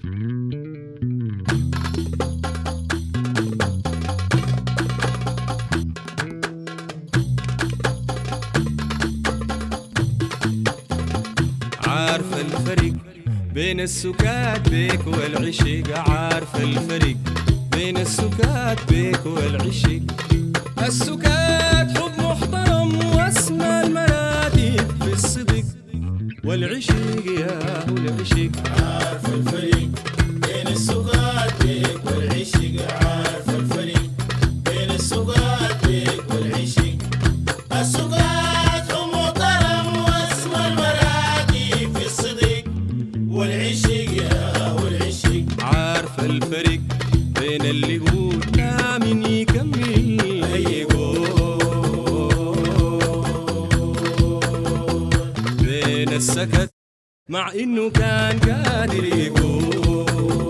عارف الفرق بين السكات بيك والعشق عارف الفرق بين السكات بيك والعشق السكات حب محترم واسمى المراتب في الصدق والعشق يا هو العشق عارف الفريق بين السقات بيك والعشق عارف الفريق بين السقات بيك والعشق السقات هم محترم واسمى المراكي في الصديق والعشق يا والعشق عارف الفرق بين اللي يقول لا من يكمل يقول بين السكت مع انه كان قادر يقول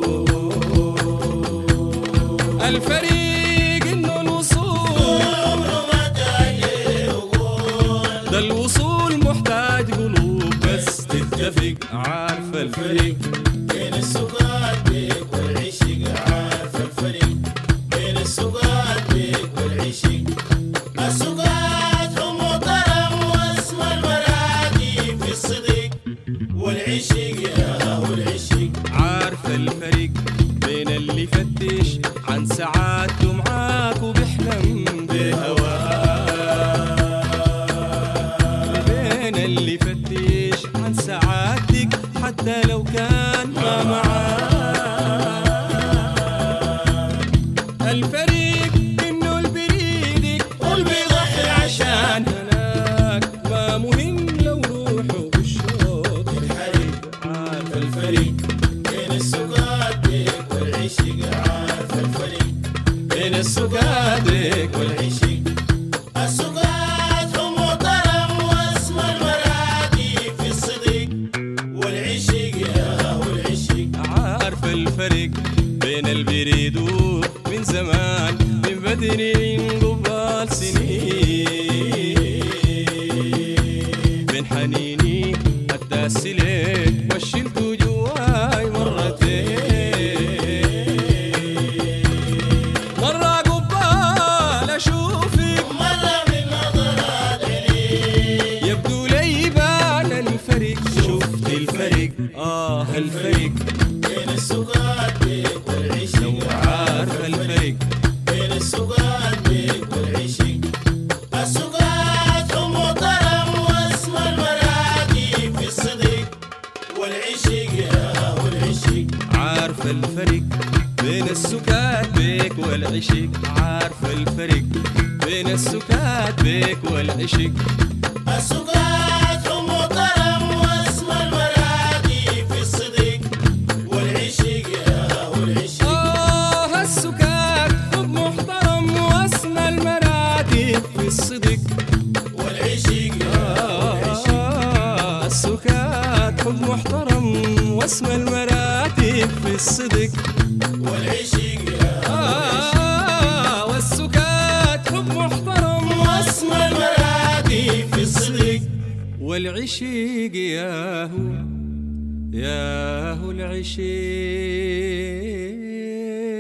الفريق انه الوصول عمره ما تاجر وقول ده الوصول محتاج قلوب بس تتفق عارف الفريق بين السقات بيك والعشق عارف الفريق بين السقات بيك والعشق السقات هم محترم واسمى المراكي في الصديق والعشق يا والعشق عارف الفرق بين اللي يفتش عن سعادته معاك وبيحلم بهواك بين اللي يفتش عن سعادتك حتى لو كان ما معاك الفريق انه البريدك قل بيضحي عشان هناك ما مهم لو روحه بالشوق الحريق عارف الفريق بين السقات بيك والعشق عارف الفريق بين السكادك والعشق السقات هم محترم واسمى المراكي في الصديق والعشق يا والعشق عارف الفرق بين البريد من زمان من بدر قبال سنين بين حنيني الداس ليك وشلته جواي مرتين مرة قبال أشوفك مرة من نظرات عينيك يبدو لي بان الفرق شفت الفرق آه الفرق بين السقات بيك والعشق لو عارف الفرق بين السقات بيك والعشق السقات هم محترم واسمى المراكي في الصديق والعشق يا والعشق عارف الفرق بين السكات بيك والعشق عارف الفرق بين السكات بيك والعشق السقات هم محترم واسمى المراكي في الصديق والعشق يا والعشق آه السكات حب محترم واسمى المراتب في الصدق والعشق يا والعشق آه السكات حب محترم واسمى المراتب في الصدق والعشق يا آه والسكات حب محترم واسمى المراكي في الصديق والعشيق ياهو ياهو العشيق